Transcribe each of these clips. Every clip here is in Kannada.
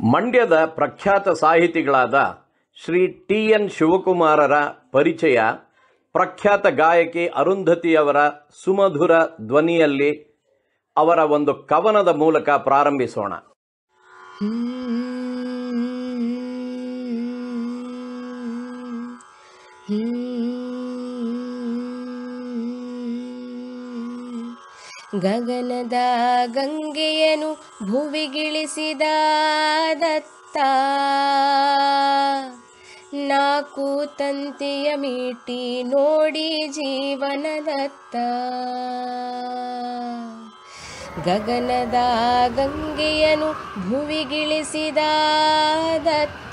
ಮಂಡ್ಯದ ಪ್ರಖ್ಯಾತ ಸಾಹಿತಿಗಳಾದ ಶ್ರೀ ಟಿ ಎನ್ ಶಿವಕುಮಾರರ ಪರಿಚಯ ಪ್ರಖ್ಯಾತ ಗಾಯಕಿ ಅರುಂಧತಿಯವರ ಸುಮಧುರ ಧ್ವನಿಯಲ್ಲಿ ಅವರ ಒಂದು ಕವನದ ಮೂಲಕ ಪ್ರಾರಂಭಿಸೋಣ ಗಗನದ ಗಂಗೆಯನು ಭುವಿಗಿಳಿಸಿದ ದತ್ತ ನಾಲ್ಕು ತಂತಿಯ ಮೀಟಿ ನೋಡಿ ಜೀವನದತ್ತ ಗಗನದ ಗಂಗೆಯನು ಭುವಿಗಿಳಿಸಿದ ದತ್ತ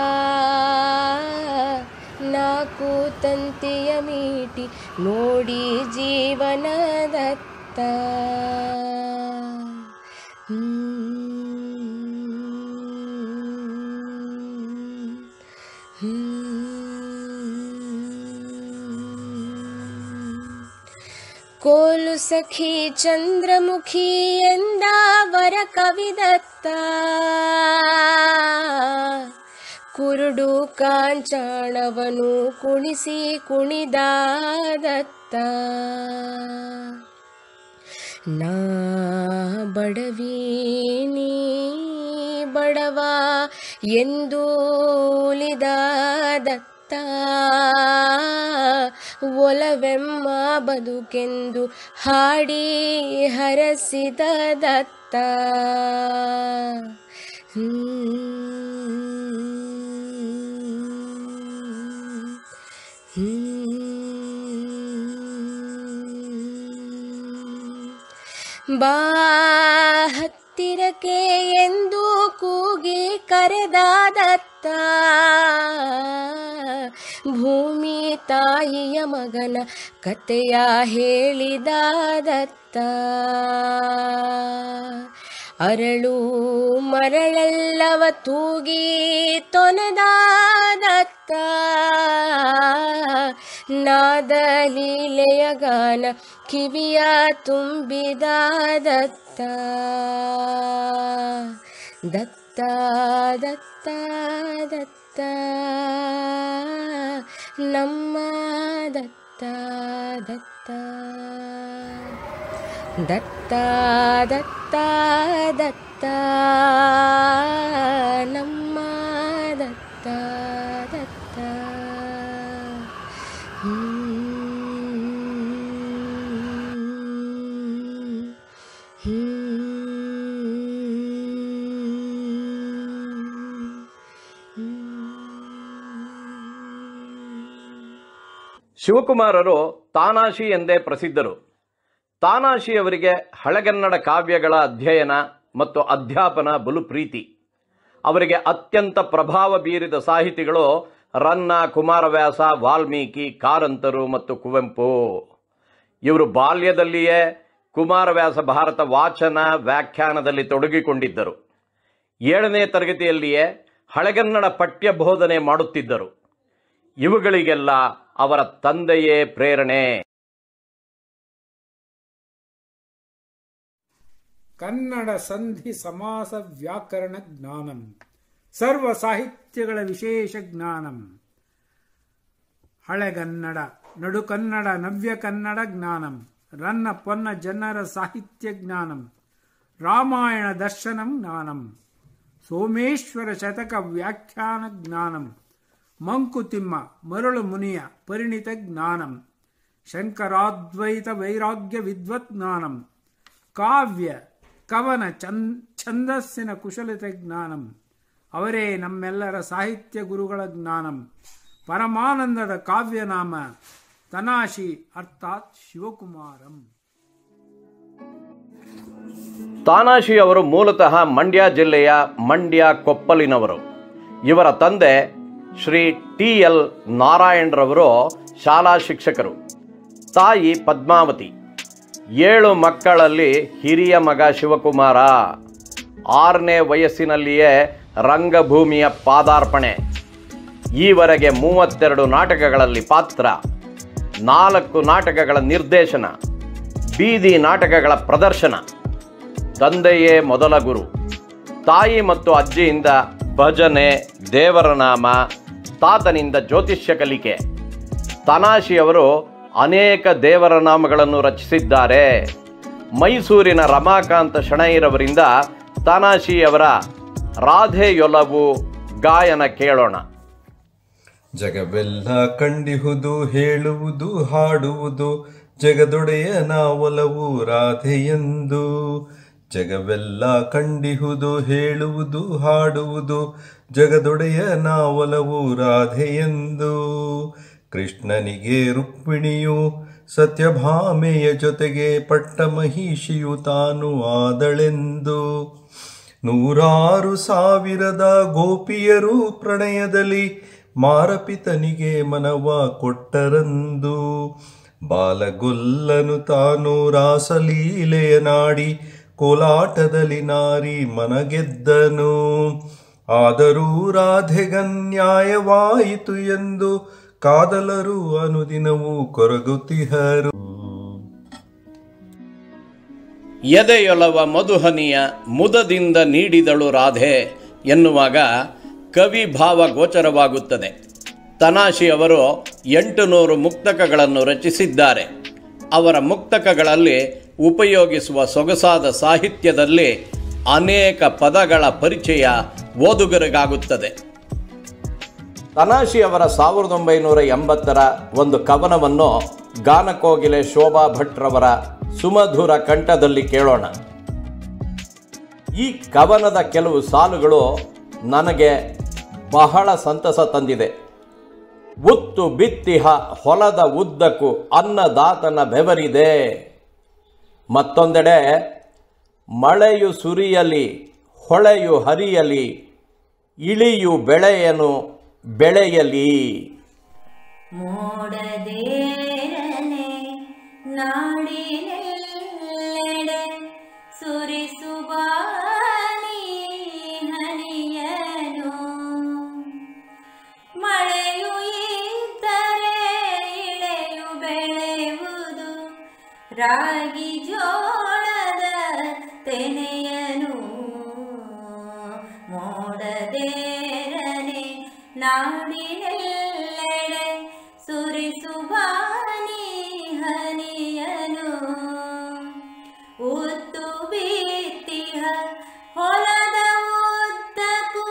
ನಾಲ್ಕು ತಂತಿಯ ಮೀಟಿ ನೋಡಿ ಜೀವನದತ್ತ ಕೋಲು ಸಖಿ ಚಂದ್ರಮುಖಿ ಎಂದ ವರ ಕವಿದತ್ತ ಕುರುಡು ಕಾಂಚಾಣವನು ಕುಣಿಸಿ ಕುಣಿದಾದತ್ತ ನಾ ಬಡವೀನಿ ಬಡವ ಎಂದು ಉಲಿದಾದತ್ತ ಒಲವೆಮ್ಮ ಬದುಕೆಂದು ಹಾಡಿ ಹರಸಿದ ದತ್ತ ಬಾ ಹತ್ತಿರಕ್ಕೆ ಎಂದು ಕೂಗಿ ಕರೆದಾದತ್ತ ಭೂಮಿ ತಾಯಿಯ ಮಗನ ಕತೆಯ ಹೇಳಿದಾದತ್ತ ಅರಳು ಮರಳೆಲ್ಲವ ತೂಗಿ ತೊನೆದಾದತ್ತ ನಾದ ಲೀಲೆಯ ಗಾನ ಕಿವಿಯ ತುಂಬಿದ ದತ್ತ ದತ್ತ ದತ್ತ ದತ್ತ ನಮ್ಮ ದತ್ತ ದತ್ತ ದತ್ತ ದತ್ತ ದತ್ತ ನಮ್ಮ ದತ್ತ ದತ್ತ ಶಿವಕುಮಾರರು ತಾನಾಶಿ ಎಂದೇ ಪ್ರಸಿದ್ಧರು ತಾನಾಶಿಯವರಿಗೆ ಹಳೆಗನ್ನಡ ಕಾವ್ಯಗಳ ಅಧ್ಯಯನ ಮತ್ತು ಅಧ್ಯಾಪನ ಬಲು ಪ್ರೀತಿ ಅವರಿಗೆ ಅತ್ಯಂತ ಪ್ರಭಾವ ಬೀರಿದ ಸಾಹಿತಿಗಳು ರನ್ನ ಕುಮಾರವ್ಯಾಸ ವಾಲ್ಮೀಕಿ ಕಾರಂತರು ಮತ್ತು ಕುವೆಂಪು ಇವರು ಬಾಲ್ಯದಲ್ಲಿಯೇ ಕುಮಾರವ್ಯಾಸ ಭಾರತ ವಾಚನ ವ್ಯಾಖ್ಯಾನದಲ್ಲಿ ತೊಡಗಿಕೊಂಡಿದ್ದರು ಏಳನೇ ತರಗತಿಯಲ್ಲಿಯೇ ಹಳೆಗನ್ನಡ ಪಠ್ಯ ಬೋಧನೆ ಮಾಡುತ್ತಿದ್ದರು ಇವುಗಳಿಗೆಲ್ಲ ಅವರ ತಂದೆಯೇ ಪ್ರೇರಣೆ ಕನ್ನಡ ಸಂಧಿ ಸಮಾಸ ವ್ಯಾಕರಣ ಜ್ಞಾನಂ ಸರ್ವ ಸಾಹಿತ್ಯಗಳ ವಿಶೇಷ ಜ್ಞಾನಂ ಹಳೆಗನ್ನಡ ನಡುಕನ್ನಡ ನವ್ಯ ಕನ್ನಡ ಜ್ಞಾನಂ ರನ್ನ ಪೊನ್ನ ಜನರ ಸಾಹಿತ್ಯ ಜ್ಞಾನಂ ರಾಮಾಯಣ ದರ್ಶನಂ ಜ್ಞಾನಂ ಸೋಮೇಶ್ವರ ಶತಕ ವ್ಯಾಖ್ಯಾನ ಜ್ಞಾನಂ ಮಂಕುತಿಮ್ಮ ಮರಳು ಮುನಿಯ ಪರಿಣಿತ ಜ್ಞಾನಂ ಶಂಕರಾದ್ವೈತ ವೈರಾಗ್ಯ ವಿದ್ವತ್ ಜ್ಞಾನಂ ಕಾವ್ಯ ಕವನ ಚಂದ್ ಛಂದಸ್ಸಿನ ಕುಶಲತೆ ಜ್ಞಾನಂ ಅವರೇ ನಮ್ಮೆಲ್ಲರ ಸಾಹಿತ್ಯ ಗುರುಗಳ ಜ್ಞಾನಂ ಪರಮಾನಂದದ ಕಾವ್ಯನಾಮ ತನಾಶಿ ಅರ್ಥಾತ್ ಶಿವಕುಮಾರಂ ತಾನಾಶಿ ಅವರು ಮೂಲತಃ ಮಂಡ್ಯ ಜಿಲ್ಲೆಯ ಮಂಡ್ಯ ಕೊಪ್ಪಲಿನವರು ಇವರ ತಂದೆ ಶ್ರೀ ಟಿ ಎಲ್ ನಾರಾಯಣರವರು ಶಾಲಾ ಶಿಕ್ಷಕರು ತಾಯಿ ಪದ್ಮಾವತಿ ಏಳು ಮಕ್ಕಳಲ್ಲಿ ಹಿರಿಯ ಮಗ ಶಿವಕುಮಾರ ಆರನೇ ವಯಸ್ಸಿನಲ್ಲಿಯೇ ರಂಗಭೂಮಿಯ ಪಾದಾರ್ಪಣೆ ಈವರೆಗೆ ಮೂವತ್ತೆರಡು ನಾಟಕಗಳಲ್ಲಿ ಪಾತ್ರ ನಾಲ್ಕು ನಾಟಕಗಳ ನಿರ್ದೇಶನ ಬೀದಿ ನಾಟಕಗಳ ಪ್ರದರ್ಶನ ತಂದೆಯೇ ಮೊದಲ ಗುರು ತಾಯಿ ಮತ್ತು ಅಜ್ಜಿಯಿಂದ ಭಜನೆ ದೇವರ ನಾಮ ತಾತನಿಂದ ಜ್ಯೋತಿಷ್ಯ ಕಲಿಕೆ ತನಾಶಿಯವರು ಅನೇಕ ದೇವರ ನಾಮಗಳನ್ನು ರಚಿಸಿದ್ದಾರೆ ಮೈಸೂರಿನ ರಮಾಕಾಂತ ಶಣೈರವರಿಂದ ತನಾಶಿಯವರ ರಾಧೆಯೊಲವು ಗಾಯನ ಕೇಳೋಣ ಜಗವೆಲ್ಲ ಕಂಡಿಹುದು ಹೇಳುವುದು ಹಾಡುವುದು ಜಗದೊಡೆಯನ ಒಲವು ರಾಧೆಯೆಂದು ಜಗವೆಲ್ಲ ಕಂಡಿಹುದು ಹೇಳುವುದು ಹಾಡುವುದು ಜಗದೊಡೆಯನ ಒಲವು ರಾಧೆಯೆಂದು ಕೃಷ್ಣನಿಗೆ ರುಕ್ಮಿಣಿಯು ಸತ್ಯಭಾಮೆಯ ಜೊತೆಗೆ ಪಟ್ಟ ಮಹಿಷಿಯು ತಾನು ಆದಳೆಂದು ನೂರಾರು ಸಾವಿರದ ಗೋಪಿಯರು ಪ್ರಣಯದಲ್ಲಿ ಮಾರಪಿತನಿಗೆ ಮನವ ಕೊಟ್ಟರಂದು ಬಾಲಗೊಲ್ಲನು ತಾನು ರಾಸಲೀಲೆಯ ನಾಡಿ ಕೋಲಾಟದಲ್ಲಿ ನಾರಿ ಮನಗೆದ್ದನು ಆದರೂ ರಾಧೆಗನ್ಯಾಯವಾಯಿತು ಎಂದು ಕಾದಲರು ಅನುದಿನವೂ ಕೊರಗುತ್ತಿಹರು ಎದೆಯೊಲವ ಮಧುಹನಿಯ ಮುದದಿಂದ ನೀಡಿದಳು ರಾಧೆ ಎನ್ನುವಾಗ ಕವಿ ಭಾವ ಗೋಚರವಾಗುತ್ತದೆ ತನಾಶಿ ಅವರು ಎಂಟು ನೂರು ಮುಕ್ತಕಗಳನ್ನು ರಚಿಸಿದ್ದಾರೆ ಅವರ ಮುಕ್ತಕಗಳಲ್ಲಿ ಉಪಯೋಗಿಸುವ ಸೊಗಸಾದ ಸಾಹಿತ್ಯದಲ್ಲಿ ಅನೇಕ ಪದಗಳ ಪರಿಚಯ ಓದುಗರಿಗಾಗುತ್ತದೆ ತನಾಶಿ ಅವರ ಸಾವಿರದ ಒಂಬೈನೂರ ಎಂಬತ್ತರ ಒಂದು ಕವನವನ್ನು ಗಾನಕೋಗಿಲೆ ಶೋಭಾ ಭಟ್ರವರ ಸುಮಧುರ ಕಂಠದಲ್ಲಿ ಕೇಳೋಣ ಈ ಕವನದ ಕೆಲವು ಸಾಲುಗಳು ನನಗೆ ಬಹಳ ಸಂತಸ ತಂದಿದೆ ಉತ್ತು ಬಿತ್ತಿಹ ಹೊಲದ ಉದ್ದಕ್ಕೂ ಅನ್ನದಾತನ ಬೆವರಿದೆ ಮತ್ತೊಂದೆಡೆ ಮಳೆಯು ಸುರಿಯಲಿ ಹೊಳೆಯು ಹರಿಯಲಿ ಇಳಿಯು ಬೆಳೆಯನು ಬೆಳೆಯಲಿ ಮೋಡದೇರನೆ ನಾಡಿನೆಲ್ಲೆಡೆ ಸುರಿಸುವ ಹನಿಯನು ಮಳೆಯು ಇದ್ದರೆ ಇಳೆಯು ಬೆಳೆಯುವುದು ರಾಗಿ ಜೋಳದ ತೆನೆಯನು ಮೋಡದೇರನೆ ನಾಡಿನೆಲ್ಲೆಡೆ ಸುರಿಸುವ ಹನಿಯನು ಉತ್ತು ಬಿತ್ತಿಹ ಹೊಲದ ಉದ್ದಕ್ಕೂ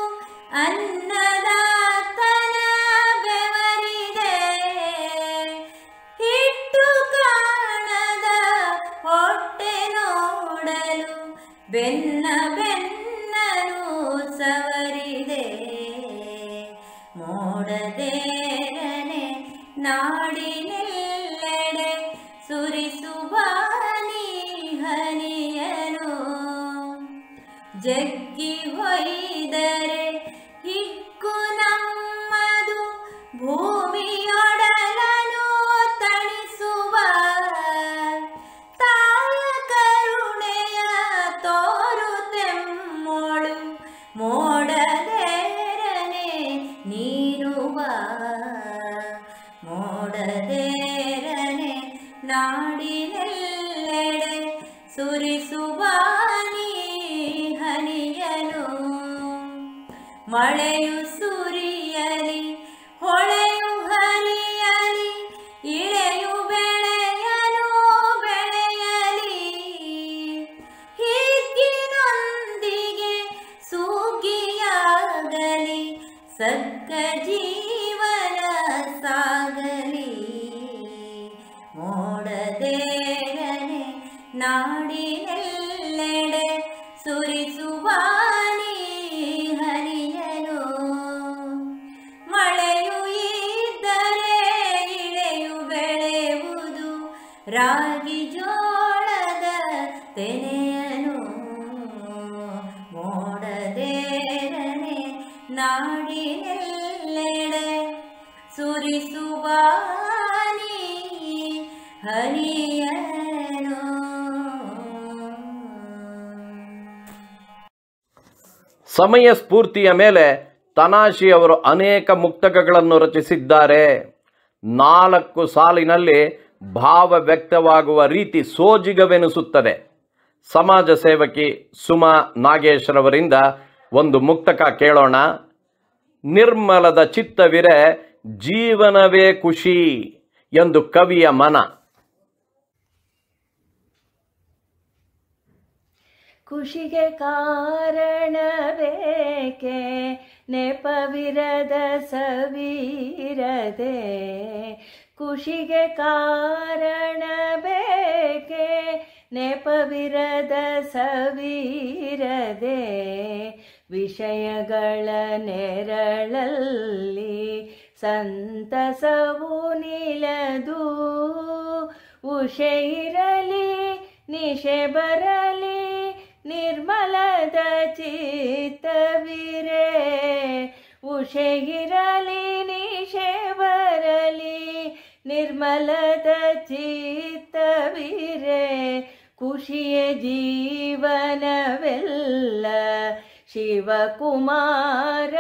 ಅನ್ನದಾತನ ಬೆವರಿದೆ ಹಿಟ್ಟು ಕಾಣದ ಹೊಟ್ಟೆ ನೋಡಲು ಬೆನ್ನ ಬೆನ್ನನು ಸವರಿದೆ ಮೋಡದೇರನೆ ನಾಡಿನೆಲ್ಲೆಡೆ ಸುರಿಸುವ ಹನಿಯನು ಜಗ್ಗಿ ಹೊಯ್ದರೆ ಹಿಕ್ಕು ನಮ್ಮದು ಭೂಮಿಯೊಡಲನು ತಣಿಸುವ ತಾಯ ಕರುಣೆಯ ತೋರುತೆಮ್ಮೋಳು ಮೋಡದೇರನೆ ನೀರುವ ಮೋಡದೇರನೆ ನಾಡಿನೆಲ್ಲೆಡೆ ಸುರಿಸುವ ಹನಿಯನು ಮಳೆಯು ಸುರಿಯಲಿ ಹೊಳೆಯು ಹರಿಯಲಿ ಇಳೆಯು ಬೆಳೆಯಲು ಬೆಳೆಯಲಿ ಹಿಗ್ಗಿನೊಂದಿಗೆ ಸೂಗಿಯಾಗಲಿ ಸಕ್ಕ ಜೀವನ ಸಾಗಲಿ ಮೋಡದೇರನೆ ನಾಡಿನೆಲ್ಲೆಡೆ ಸುರಿಸುವ ಹನಿಯನು ಮಳೆಯು ಇದ್ದರೆ ಇಳೆಯು ಬೆಳೆಯುವುದು ರಾಗಿ ಜೋಳದ ತೆನೆಯನು ಮೋಡದೇರನೆ ನಾಡಿನೆಲ್ಲೆಡೆ ಸುರಿಸುವ ಹನಿಯನು ಸಮಯ ಸ್ಫೂರ್ತಿಯ ಮೇಲೆ ತನಾಶಿ ಅವರು ಅನೇಕ ಮುಕ್ತಕಗಳನ್ನು ರಚಿಸಿದ್ದಾರೆ ನಾಲ್ಕು ಸಾಲಿನಲ್ಲಿ ಭಾವ ವ್ಯಕ್ತವಾಗುವ ರೀತಿ ಸೋಜಿಗವೆನಿಸುತ್ತದೆ ಸಮಾಜ ಸೇವಕಿ ಸುಮಾ ನಾಗೇಶ್ರವರಿಂದ ಒಂದು ಮುಕ್ತಕ ಕೇಳೋಣ ನಿರ್ಮಲದ ಚಿತ್ತವಿರೆ ಜೀವನವೇ ಖುಷಿ ಎಂದು ಕವಿಯ ಮನ ಖುಷಿಗೆ ಕಾರಣ ಬೇಕೆ ನೆಪವಿರದ ಸವಿರದೆ ಖುಷಿಗೆ ಕಾರಣ ಬೇಕೆ ನೆಪವಿರದ ಸವಿರದೆ ವಿಷಯಗಳ ನೆರಳಲ್ಲಿ ಸಂತಸವು ನಿಲದು ಉಷೆ ಇರಲಿ ನಿಶೆ ಬರಲಿ ನಿರ್ಮಲದ ಚಿತ್ತವಿರೆ ಉಷೆ ಇರಲಿ ನಿಶೆ ಬರಲಿ ನಿರ್ಮಲದ ಚಿತ್ತವಿರೆ ಖುಷಿಯ ಜೀವನವೆಲ್ಲ ಶಿವಕುಮಾರ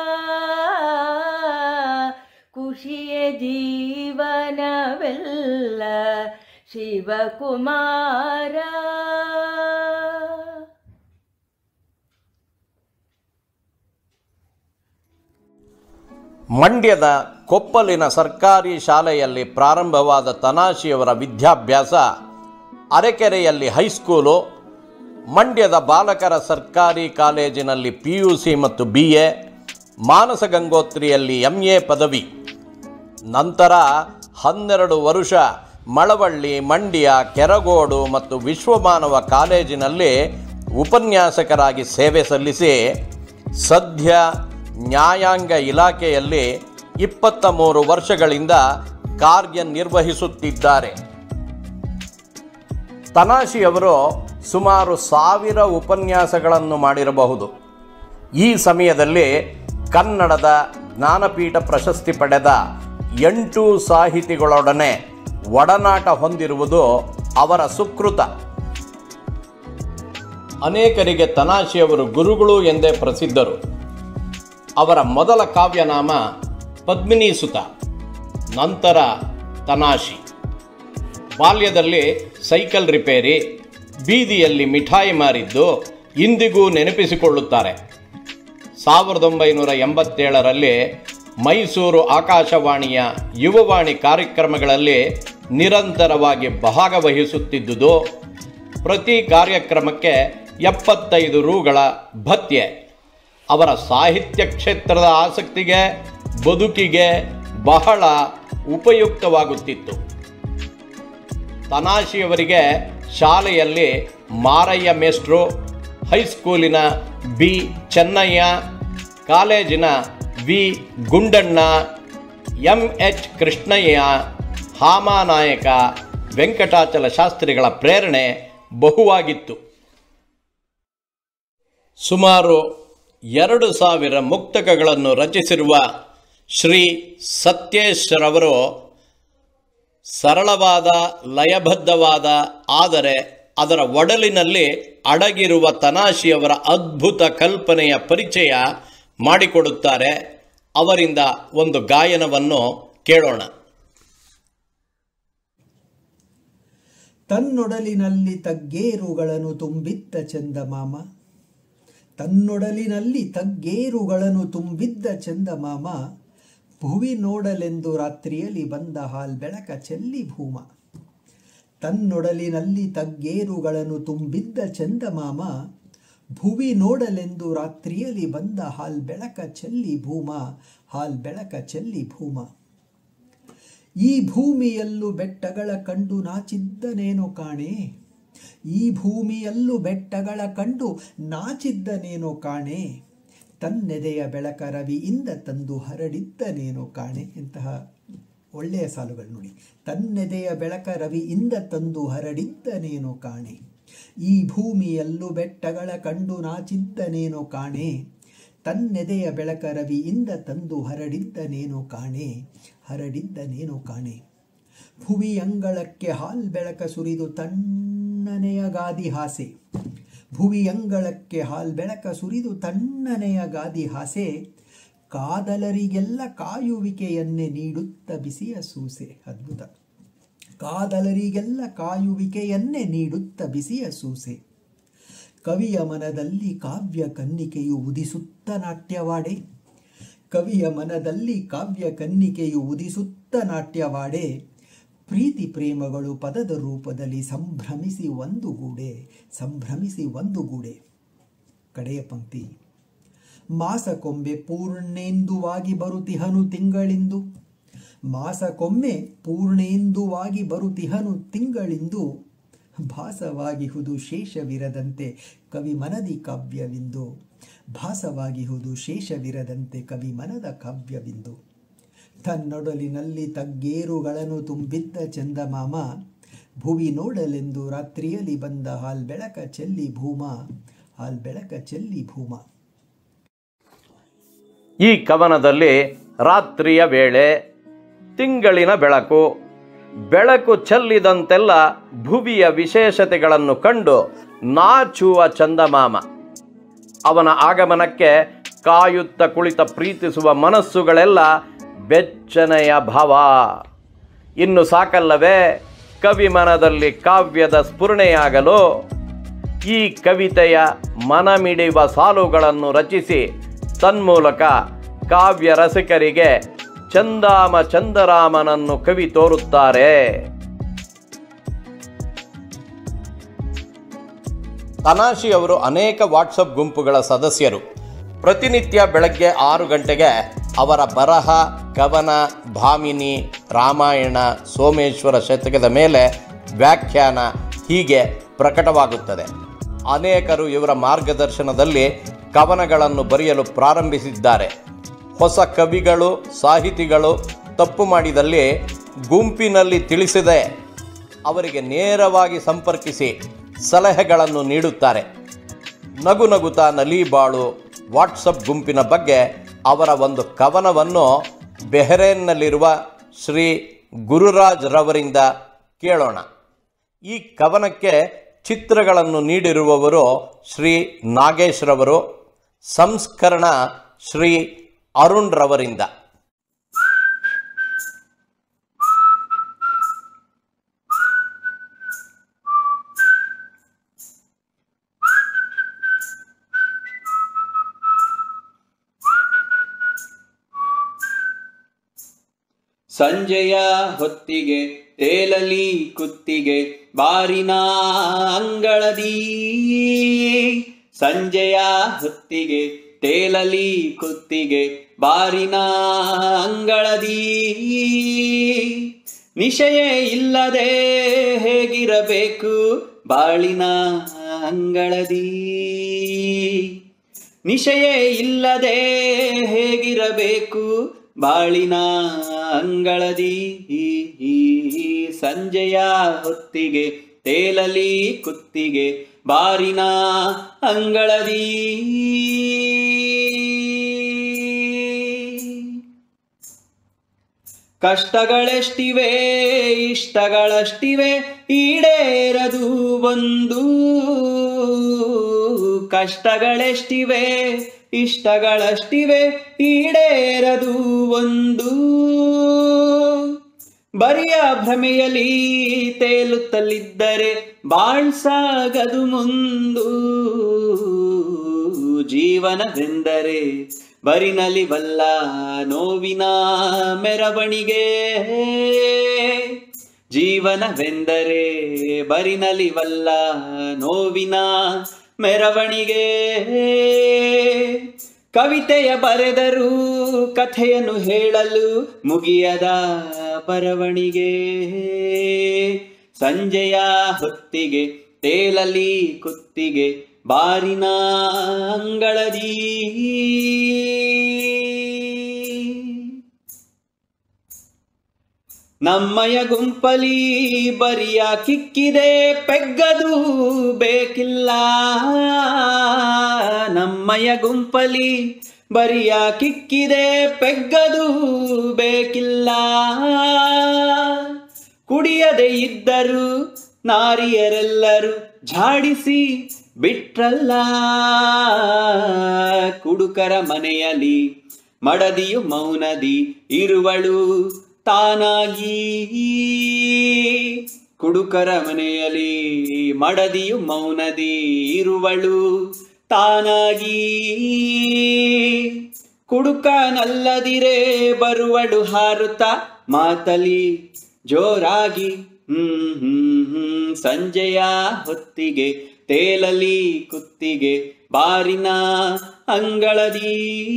ಖುಷಿಯ ಜೀವನವೆಲ್ಲ ಶಿವಕುಮಾರ ಮಂಡ್ಯದ ಕೊಪ್ಪಲಿನ ಸರ್ಕಾರಿ ಶಾಲೆಯಲ್ಲಿ ಪ್ರಾರಂಭವಾದ ತನಾಶಿಯವರ ವಿದ್ಯಾಭ್ಯಾಸ ಅರೆಕೆರೆಯಲ್ಲಿ ಹೈಸ್ಕೂಲು ಮಂಡ್ಯದ ಬಾಲಕರ ಸರ್ಕಾರಿ ಕಾಲೇಜಿನಲ್ಲಿ ಪಿ ಯು ಸಿ ಮತ್ತು ಬಿ ಎ ಮಾನಸ ಗಂಗೋತ್ರಿಯಲ್ಲಿ ಎಂ ಎ ಪದವಿ ನಂತರ ಹನ್ನೆರಡು ವರುಷ ಮಳವಳ್ಳಿ ಮಂಡ್ಯ ಕೆರಗೋಡು ಮತ್ತು ವಿಶ್ವಮಾನವ ಕಾಲೇಜಿನಲ್ಲಿ ಉಪನ್ಯಾಸಕರಾಗಿ ಸೇವೆ ಸಲ್ಲಿಸಿ ಸದ್ಯ ನ್ಯಾಯಾಂಗ ಇಲಾಖೆಯಲ್ಲಿ ಇಪ್ಪತ್ತ ಮೂರು ವರ್ಷಗಳಿಂದ ಕಾರ್ಯನಿರ್ವಹಿಸುತ್ತಿದ್ದಾರೆ ತನಾಶಿಯವರು ಸುಮಾರು ಸಾವಿರ ಉಪನ್ಯಾಸಗಳನ್ನು ಮಾಡಿರಬಹುದು ಈ ಸಮಯದಲ್ಲಿ ಕನ್ನಡದ ಜ್ಞಾನಪೀಠ ಪ್ರಶಸ್ತಿ ಪಡೆದ ಎಂಟು ಸಾಹಿತಿಗಳೊಡನೆ ಒಡನಾಟ ಹೊಂದಿರುವುದು ಅವರ ಸುಕೃತ ಅನೇಕರಿಗೆ ತನಾಶಿಯವರು ಗುರುಗಳು ಎಂದೇ ಪ್ರಸಿದ್ಧರು ಅವರ ಮೊದಲ ಕಾವ್ಯನಾಮ ಪದ್ಮಿನೀಸುತ ನಂತರ ತನಾಶಿ ಬಾಲ್ಯದಲ್ಲಿ ಸೈಕಲ್ ರಿಪೇರಿ ಬೀದಿಯಲ್ಲಿ ಮಿಠಾಯಿ ಮಾರಿದ್ದು ಇಂದಿಗೂ ನೆನಪಿಸಿಕೊಳ್ಳುತ್ತಾರೆ ಸಾವಿರದ ಒಂಬೈನೂರ ಎಂಬತ್ತೇಳರಲ್ಲಿ ಮೈಸೂರು ಆಕಾಶವಾಣಿಯ ಯುವವಾಣಿ ಕಾರ್ಯಕ್ರಮಗಳಲ್ಲಿ ನಿರಂತರವಾಗಿ ಭಾಗವಹಿಸುತ್ತಿದ್ದುದು ಪ್ರತಿ ಕಾರ್ಯಕ್ರಮಕ್ಕೆ ಎಪ್ಪತ್ತೈದು ರೂಗಳ ಭತ್ಯೆ ಅವರ ಸಾಹಿತ್ಯ ಕ್ಷೇತ್ರದ ಆಸಕ್ತಿಗೆ ಬದುಕಿಗೆ ಬಹಳ ಉಪಯುಕ್ತವಾಗುತ್ತಿತ್ತು ತನಾಶಿಯವರಿಗೆ ಶಾಲೆಯಲ್ಲಿ ಮಾರಯ್ಯ ಮೇಷ್ಟ್ರು ಹೈಸ್ಕೂಲಿನ ಬಿ ಚೆನ್ನಯ್ಯ ಕಾಲೇಜಿನ V Gundanna M H Krishnayya Hamanayaka Venkatachala ಶಾಸ್ತ್ರಿಗಳ ಪ್ರೇರಣೆ ಬಹುವಾಗಿತ್ತು ಸುಮಾರು ಎರಡು ಸಾವಿರ ಮುಕ್ತಕಗಳನ್ನು ರಚಿಸಿರುವ ಶ್ರೀ ಸತ್ಯೇಶ್ವರವರು ಸರಳವಾದ ಲಯಬದ್ಧವಾದ ಆದರೆ ಅದರ ಒಡಲಿನಲ್ಲಿ ಅಡಗಿರುವ ತನಾಶಿಯವರ ಅದ್ಭುತ ಕಲ್ಪನೆಯ ಪರಿಚಯ ಮಾಡಿಕೊಡುತ್ತಾರೆ ಅವರಿಂದ ಒಂದು ಗಾಯನವನ್ನು ಕೇಳೋಣ ತನ್ನೊಡಲಿನಲ್ಲಿ ತಗ್ಗೇರುಗಳನ್ನು ತುಂಬಿದ್ದ ಚಂದಮಾಮ ತನ್ನೊಡಲಿನಲ್ಲಿ ತಗ್ಗೇರುಗಳನ್ನು ತುಂಬಿದ್ದ ಚಂದಮಾಮ ಭುವಿ ನೋಡಲೆಂದು ರಾತ್ರಿಯಲ್ಲಿ ಬಂದ ಹಾಲ್ ಬೆಳಕ ಚೆಲ್ಲಿ ಭೂಮ ತನ್ನೊಡಲಿನಲ್ಲಿ ತಗ್ಗೇರುಗಳನ್ನು ತುಂಬಿದ್ದ ಚಂದಮಾಮ ಭುವಿ ನೋಡಲೆಂದು ರಾತ್ರಿಯಲ್ಲಿ ಬಂದ ಹಾಲ್ ಬೆಳಕ ಚೆಲ್ಲಿ ಭೂಮ ಹಾಲ್ ಬೆಳಕ ಚೆಲ್ಲಿ ಭೂಮ ಈ ಭೂಮಿಯಲ್ಲೂ ಬೆಟ್ಟಗಳ ಕಂಡು ನಾಚಿದ್ದನೇನೋ ಕಾಣೆ ಈ ಭೂಮಿಯಲ್ಲೂ ಬೆಟ್ಟಗಳ ಕಂಡು ನಾಚಿದ್ದನೇನೋ ಕಾಣೆ ತನ್ನೆದೆಯ ಬೆಳಕ ರವಿಯಿಂದ ತಂದು ಹರಡಿದ್ದನೇನೋ ಕಾಣೆ ಇಂತಹ ಒಳ್ಳೆಯ ಸಾಲುಗಳು ನೋಡಿ ತನ್ನೆದೆಯ ಬೆಳಕ ರವಿಯಿಂದ ತಂದು ಹರಡಿದ್ದನೇನೋ ಕಾಣೆ ಈ ಭೂಮಿಯಲ್ಲೂ ಬೆಟ್ಟಗಳ ಕಂಡು ನಾಚಿದ್ದನೇನೋ ಕಾಣೆ ತನ್ನೆದೆಯ ಬೆಳಕ ರವಿಯಿಂದ ತಂದು ಹರಡಿದ್ದನೇನೋ ಕಾಣೆ ಹರಡಿದ್ದನೇನೋ ಕಾಣೆ ಭುವಿ ಅಂಗಳಕ್ಕೆ ಹಾಲ್ ಬೆಳಕ ಸುರಿದು ತಣ್ಣನೆಯ ಗಾದಿ ಹಾಸೆ ಭುವಿ ಅಂಗಳಕ್ಕೆ ಹಾಲ್ ಬೆಳಕ ಸುರಿದು ತಣ್ಣನೆಯ ಗಾದಿ ಹಾಸೆ ಕಾದಲರಿಗೆಲ್ಲ ಕಾಯುವಿಕೆಯನ್ನೇ ನೀಡುತ್ತ ಬಿಸಿಯ ಸೂಸೆ ಅದ್ಭುತ ಕಾದಲರಿಗೆಲ್ಲ ಕಾಯುವಿಕೆಯನ್ನೇ ನೀಡುತ್ತ ಬಿಸಿಯ ಸೂಸೆ ಕವಿಯ ಮನದಲ್ಲಿ ಕಾವ್ಯ ಕನ್ನಿಕೆಯು ಉದಿಸುತ್ತ ನಾಟ್ಯವಾಡೆ ಕವಿಯ ಮನದಲ್ಲಿ ಕಾವ್ಯ ಕನ್ನಿಕೆಯು ಉದಿಸುತ್ತ ನಾಟ್ಯವಾಡೆ ಪ್ರೀತಿ ಪ್ರೇಮಗಳು ಪದದ ರೂಪದಲ್ಲಿ ಸಂಭ್ರಮಿಸಿ ಒಂದುಗೂಡೆ ಸಂಭ್ರಮಿಸಿ ಒಂದುಗೂಡೆ ಕಡೆಯ ಪಂಕ್ತಿ ಮಾಸಕ್ಕೊಮ್ಮೆ ಪೂರ್ಣೇಂದುವಾಗಿ ಬರುತಿಹನು ತಿಂಗಳಿಂದು ಮಾಸಕ್ಕೊಮ್ಮೆ ಪೂರ್ಣೇಂದುವಾಗಿ ಬರುತಿಹನು ತಿಂಗಳಿಂದು ಭಾಸವಾಗಿಹುದು ಶೇಷವಿರದಂತೆ ಕವಿ ಮನದಿ ಕಾವ್ಯವಿಂದು ಭಾಸವಾಗಿಹುದು ಶೇಷವಿರದಂತೆ ಕವಿ ಮನದ ಕಾವ್ಯವಿಂದು ತನ್ನೊಡಲಿನಲ್ಲಿ ತಗ್ಗೇರುಗಳನ್ನು ತುಂಬಿದ್ದ ಚಂದಮಾಮ ಭುವಿ ನೋಡಲೆಂದು ರಾತ್ರಿಯಲ್ಲಿ ಬಂದ ಹಾಲ್ ಬೆಳಕ ಚೆಲ್ಲಿ ಭೂಮ ಹಾಲ್ ಬೆಳಕ ಚೆಲ್ಲಿ ಭೂಮ ಈ ಕವನದಲ್ಲಿ ರಾತ್ರಿಯ ವೇಳೆ ತಿಂಗಳಿನ ಬೆಳಕು ಬೆಳಕು ಚೆಲ್ಲಿದಂತೆಲ್ಲ ಭುವಿಯ ವಿಶೇಷತೆಗಳನ್ನು ಕಂಡು ನಾಚುವ ಚಂದಮಾಮ ಅವನ ಆಗಮನಕ್ಕೆ ಕಾಯುತ್ತ ಕುಳಿತ ಪ್ರೀತಿಸುವ ಮನಸ್ಸುಗಳೆಲ್ಲ ಬೆಚ್ಚನೆಯ ಭಾವ ಇನ್ನು ಸಾಕಲ್ಲವೇ ಕವಿ ಮನದಲ್ಲಿ ಕಾವ್ಯದ ಸ್ಫುರಣೆಯಾಗಲು ಈ ಕವಿತೆಯ ಮನಮಿಡಿಯುವ ಸಾಲುಗಳನ್ನು ರಚಿಸಿ ತನ್ಮೂಲಕ ಕಾವ್ಯ ರಸಿಕರಿಗೆ ಚಂದಾಮ ಚಂದರಾಮನನ್ನು ಕವಿ ತೋರುತ್ತಾರೆ ತನಾಶಿ ಅವರು ಅನೇಕ ವಾಟ್ಸಪ್ ಗುಂಪುಗಳ ಸದಸ್ಯರು ಪ್ರತಿನಿತ್ಯ ಬೆಳಗ್ಗೆ ಆರು ಗಂಟೆಗೆ ಅವರ ಬರಹ ಕವನ ಭಾಮಿನಿ ರಾಮಾಯಣ ಸೋಮೇಶ್ವರ ಶತಕದ ಮೇಲೆ ವ್ಯಾಖ್ಯಾನ ಹೀಗೆ ಪ್ರಕಟವಾಗುತ್ತದೆ ಅನೇಕರು ಇವರ ಮಾರ್ಗದರ್ಶನದಲ್ಲಿ ಕವನಗಳನ್ನು ಬರೆಯಲು ಪ್ರಾರಂಭಿಸಿದ್ದಾರೆ ಹೊಸ ಕವಿಗಳು ಸಾಹಿತಿಗಳು ತಪ್ಪು ಮಾಡಿದಲ್ಲಿ ಗುಂಪಿನಲ್ಲಿ ತಿಳಿಸದೆ ಅವರಿಗೆ ನೇರವಾಗಿ ಸಂಪರ್ಕಿಸಿ ಸಲಹೆಗಳನ್ನು ನೀಡುತ್ತಾರೆ ನಗು ನಗುತ್ತಾ ನಲಿಬಾಳು ವಾಟ್ಸಪ್ ಗುಂಪಿನ ಬಗ್ಗೆ ಅವರ ಒಂದು ಕವನವನ್ನು ಬೆಹರೇನ್ನಲ್ಲಿರುವ ಶ್ರೀ ಗುರುರಾಜ್ ರವರಿಂದ ಕೇಳೋಣ ಈ ಕವನಕ್ಕೆ ಚಿತ್ರಗಳನ್ನು ನೀಡಿರುವವರು ಶ್ರೀ ನಾಗೇಶ್ ರವರು ಸಂಸ್ಕರಣ ಶ್ರೀ ಅರುಣ್ ರವರಿಂದ ಸಂಜೆಯ ಹೊತ್ತಿಗೆ ತೇಲಲಿ ಕುತ್ತಿಗೆ ಬಾರಿನ ಅಂಗಳದಿ ಸಂಜೆಯ ಹೊತ್ತಿಗೆ ತೇಲಲಿ ಕುತ್ತಿಗೆ ಬಾರಿನ ಅಂಗಳದಿ ನಿಶಯೇ ಇಲ್ಲದೆ ಹೇಗಿರಬೇಕು ಬಾಳಿನ ಅಂಗಳದಿ ನಿಶಯೇ ಇಲ್ಲದೆ ಹೇಗಿರಬೇಕು ಬಾಳಿನ ಅಂಗಳದಿ ಸಂಜೆಯ ಹೊತ್ತಿಗೆ ತೇಲಲಿ ಕುತ್ತಿಗೆ ಬಾರಿನ ಅಂಗಳದಿ ಕಷ್ಟಗಳೆಷ್ಟಿವೆ ಇಷ್ಟಗಳಷ್ಟಿವೆ ಈಡೇರದು ಒಂದು ಕಷ್ಟಗಳೆಷ್ಟಿವೆ ಇಷ್ಟಗಳಷ್ಟಿವೆ ಈಡೇರದು ಒಂದು ಬರಿಯ ಭ್ರಮೆಯಲ್ಲಿ ತೇಲುತ್ತಲಿದ್ದರೆ ಬಾಳ್ಸಾಗದು ಮುಂದು ಜೀವನವೆಂದರೆ ಬರಿನಲಿವಲ್ಲ ನೋವಿನ ಮೆರವಣಿಗೆ ಜೀವನವೆಂದರೆ ಬರಿನಲಿವಲ್ಲ ನೋವಿನ ಮೆರವಣಿಗೆ ಕವಿತೆಯ ಬರೆದರೂ ಕಥೆಯನ್ನು ಹೇಳಲು ಮುಗಿಯದ ಬರವಣಿಗೆ ಸಂಜೆಯ ಹೊತ್ತಿಗೆ ತೇಲಲಿ ಕುತ್ತಿಗೆ ಬಾರಿನ ಅಂಗಳದಿ ನಮ್ಮಯ ಗುಂಪಲಿ ಬರಿಯ ಕಿಕ್ಕಿದೆ ಪೆಗ್ಗದು ಬೇಕಿಲ್ಲ ನಮ್ಮಯ ಗುಂಪಲಿ ಬರಿಯ ಕಿಕ್ಕಿದೆ ಪೆಗ್ಗದು ಬೇಕಿಲ್ಲ ಕುಡಿಯದೆ ಇದ್ದರು ನಾರಿಯರೆಲ್ಲರೂ ಝಾಡಿಸಿ ಬಿಟ್ರಲ್ಲ ಕುಡುಕರ ಮನೆಯಲ್ಲಿ ಮಡದಿಯು ಮೌನದಿ ಇರುವಳು ತಾನಾಗಿ ಕುಡುಕರ ಮನೆಯಲ್ಲಿ ಮಡದಿಯು ಮೌನದಿ ಇರುವಳು ತಾನಾಗಿ ಕುಡುಕನಲ್ಲದಿರೇ ಬರುವಳು ಹಾರುತ್ತ ಮಾತಲಿ ಜೋರಾಗಿ ಹ್ಮ್ ಹ್ಮ್ ಹ್ಮ್ ಸಂಜೆಯ ಹೊತ್ತಿಗೆ ತೇಲಲಿ ಕುತ್ತಿಗೆ ಬಾರಿನ ಅಂಗಳದಿ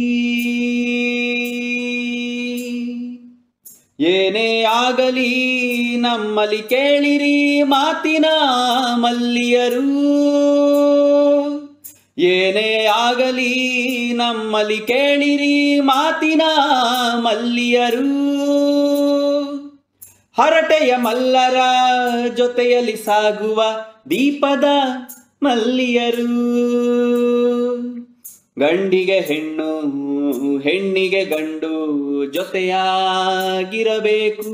ಏನೇ ಆಗಲಿ ನಮ್ಮಲ್ಲಿ ಕೇಳಿರಿ ಮಾತಿನ ಮಲ್ಲಿಯರು ಏನೇ ಆಗಲಿ ನಮ್ಮಲ್ಲಿ ಕೇಳಿರಿ ಮಾತಿನ ಮಲ್ಲಿಯರು ಹರಟೆಯ ಮಲ್ಲರ ಜೊತೆಯಲ್ಲಿ ಸಾಗುವ ದೀಪದ ಮಲ್ಲಿಯರು ಗಂಡಿಗೆ ಹೆಣ್ಣು ಹೆಣ್ಣಿಗೆ ಗಂಡು ಜೊತೆಯಾಗಿರಬೇಕು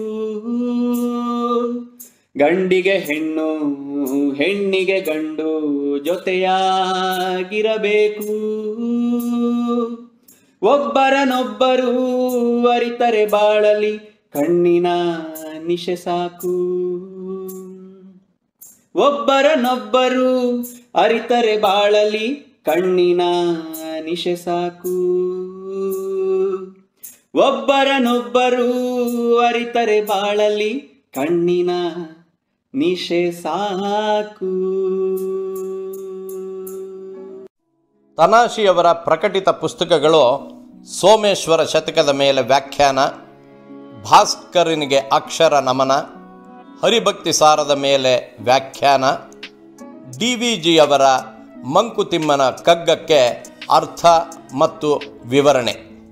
ಗಂಡಿಗೆ ಹೆಣ್ಣು ಹೆಣ್ಣಿಗೆ ಗಂಡು ಜೊತೆಯಾಗಿರಬೇಕು ಒಬ್ಬರನೊಬ್ಬರು ಅರಿತರೆ ಬಾಳಲಿ ಕಣ್ಣಿನ ನಿಶೆ ಸಾಕು ಒಬ್ಬರನೊಬ್ಬರು ಅರಿತರೆ ಬಾಳಲಿ ಕಣ್ಣಿನ ನಿಶೆ ಸಾಕು ಒಬ್ಬರನೊಬ್ಬರು ಅರಿತರೆ ಬಾಳಲಿ ಕಣ್ಣಿನ ನಿಶೆ ಸಾಕು ತನಾಶಿಯವರ ಪ್ರಕಟಿತ ಪುಸ್ತಕಗಳು ಸೋಮೇಶ್ವರ ಶತಕದ ಮೇಲೆ ವ್ಯಾಖ್ಯಾನ ಭಾಸ್ಕರನಿಗೆ ಅಕ್ಷರ ನಮನ ಹರಿಭಕ್ತಿ ಸಾರದ ಮೇಲೆ ವ್ಯಾಖ್ಯಾನ ಡಿ ವಿ ಜಿಯವರ ಮಂಕುತಿಮ್ಮನ ಕಗ್ಗಕ್ಕೆ ಅರ್ಥ ಮತ್ತು ವಿವರಣೆ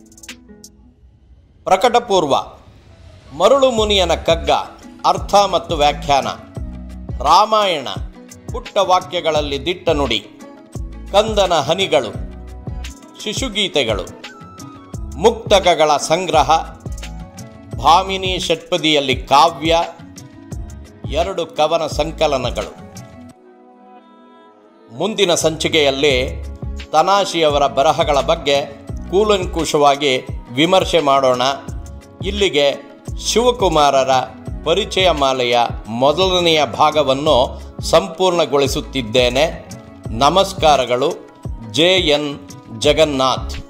ಪ್ರಕಟಪೂರ್ವ ಮರುಳು ಮುನಿಯನ ಕಗ್ಗ ಅರ್ಥ ಮತ್ತು ವ್ಯಾಖ್ಯಾನ ರಾಮಾಯಣ ಪುಟ್ಟ ವಾಕ್ಯಗಳಲ್ಲಿ ದಿಟ್ಟ ನುಡಿ ಕಂದನ ಹನಿಗಳು ಶಿಶುಗೀತೆಗಳು ಮುಕ್ತಕಗಳ ಸಂಗ್ರಹ ಭಾಮಿನಿ ಷಟ್ಪದಿಯಲ್ಲಿ ಕಾವ್ಯ ಎರಡು ಕವನ ಸಂಕಲನಗಳು ಮುಂದಿನ ಸಂಚಿಕೆಯಲ್ಲಿ ತನಾಶಿಯವರ ಬರಹಗಳ ಬಗ್ಗೆ ಕೂಲಂಕುಷವಾಗಿ ವಿಮರ್ಶೆ ಮಾಡೋಣ ಇಲ್ಲಿಗೆ ಶಿವಕುಮಾರರ ಪರಿಚಯ ಮಾಲೆಯ ಮೊದಲನೆಯ ಭಾಗವನ್ನು ಸಂಪೂರ್ಣಗೊಳಿಸುತ್ತಿದ್ದೇನೆ ನಮಸ್ಕಾರಗಳು ಜೆ ಎನ್ ಜಗನ್ನಾಥ್